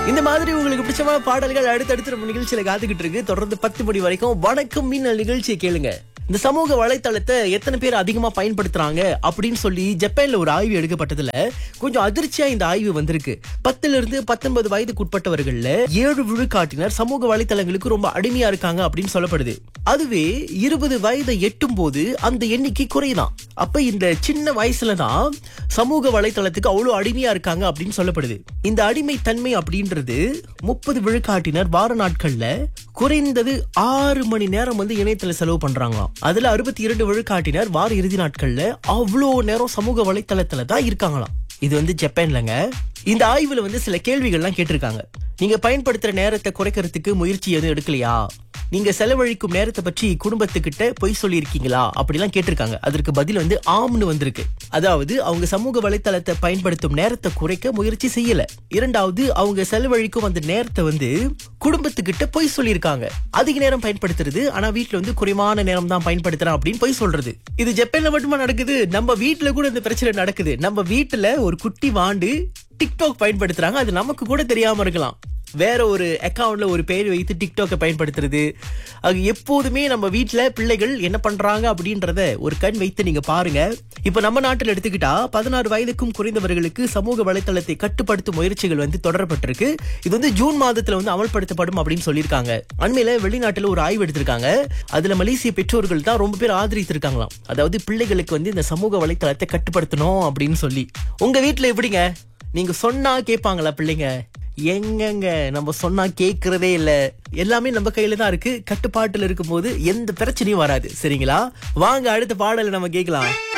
இந்த மாதிரி உங்களுக்கு பிடிச்சமான பாடல்கள் அடுத்தடுத்து நம்ம நிகழ்ச்சியில காத்துக்கிட்டு இருக்கு தொடர்ந்து பத்து மணி வரைக்கும் வணக்கம் மின்னல் நிகழ்ச்சியை கேளுங்க இந்த சமூக வலைத்தளத்தை எத்தனை பேர் அதிகமா பயன்படுத்துறாங்க அப்படின்னு சொல்லி ஜப்பான்ல ஒரு ஆய்வு எடுக்கப்பட்டதுல கொஞ்சம் அதிர்ச்சியா இந்த ஆய்வு வந்திருக்கு பத்துல இருந்து பத்தொன்பது வயதுக்குட்பட்டவர்கள்ல ஏழு விழுக்காட்டினர் சமூக வலைத்தளங்களுக்கு ரொம்ப அடிமையா இருக்காங்க அப்படின்னு சொல்லப்படுது அதுவே இருபது வயதை எட்டும் போது அந்த எண்ணிக்கை குறையுதான் அப்ப இந்த சின்ன வயசுல தான் சமூக வலைத்தளத்துக்கு அவ்வளவு அடிமையா இருக்காங்க அப்படின்னு சொல்லப்படுது இந்த அடிமை தன்மை அப்படின்றது முப்பது விழுக்காட்டினர் வார நாட்கள்ல குறைந்தது ஆறு மணி நேரம் வந்து இணையத்துல செலவு பண்றாங்களாம் அதுல அறுபத்தி இரண்டு விழுக்காட்டினர் வார இறுதி நாட்கள்ல அவ்வளோ நேரம் சமூக வலைத்தளத்துல தான் இருக்காங்களாம் இது வந்து ஜப்பான்லங்க இந்த ஆய்வுல வந்து சில கேள்விகள்லாம் கேட்டிருக்காங்க நீங்க பயன்படுத்துற நேரத்தை குறைக்கிறதுக்கு முயற்சி எதுவும் எடுக்கலையா நீங்க செலவழிக்கும் நேரத்தை பற்றி குடும்பத்துக்கிட்ட பொய் சொல்லியிருக்கீங்களா அப்படிலாம் கேட்டிருக்காங்க அதற்கு பதில் வந்து ஆம்னு வந்திருக்கு அதாவது அவங்க சமூக வலைத்தளத்தை பயன்படுத்தும் நேரத்தை குறைக்க முயற்சி செய்யல இரண்டாவது அவங்க செலவழிக்கும் அந்த நேரத்தை வந்து குடும்பத்துக்கிட்ட பொய் சொல்லியிருக்காங்க அதிக நேரம் பயன்படுத்துறது ஆனா வீட்ல வந்து குறைவான நேரம் தான் பயன்படுத்துறேன் அப்படின்னு பொய் சொல்றது இது ஜப்பான்ல மட்டுமா நடக்குது நம்ம வீட்ல கூட இந்த பிரச்சனை நடக்குது நம்ம வீட்டுல ஒரு குட்டி வாண்டு டிக்டாக் பயன்படுத்துறாங்க அது நமக்கு கூட தெரியாம இருக்கலாம் வேற ஒரு அக்கவுண்ட்ல ஒரு பேர் வைத்து டிக்டாக்கை பயன்படுத்துறது அது எப்போதுமே நம்ம வீட்ல பிள்ளைகள் என்ன பண்றாங்க அப்படின்றத ஒரு கண் வைத்து நீங்க பாருங்க இப்ப நம்ம நாட்டில் எடுத்துக்கிட்டா பதினாறு வயதுக்கும் குறைந்தவர்களுக்கு சமூக வலைத்தளத்தை கட்டுப்படுத்தும் முயற்சிகள் வந்து தொடரப்பட்டிருக்கு இது வந்து ஜூன் மாதத்துல வந்து அமல்படுத்தப்படும் அப்படின்னு சொல்லியிருக்காங்க அண்மையில வெளிநாட்டுல ஒரு ஆய்வு எடுத்திருக்காங்க அதுல மலேசிய பெற்றோர்கள் தான் ரொம்ப பேர் ஆதரித்திருக்காங்களாம் அதாவது பிள்ளைகளுக்கு வந்து இந்த சமூக வலைத்தளத்தை கட்டுப்படுத்தணும் அப்படின்னு சொல்லி உங்க வீட்டுல எப்படிங்க நீங்க சொன்னா கேட்பாங்களா பிள்ளைங்க எங்கங்க நம்ம சொன்னா கேக்குறதே இல்ல எல்லாமே நம்ம கையில தான் இருக்கு கட்டுப்பாட்டுல இருக்கும் போது எந்த பிரச்சனையும் வராது சரிங்களா வாங்க அடுத்த பாடலை நம்ம கேட்கலாம்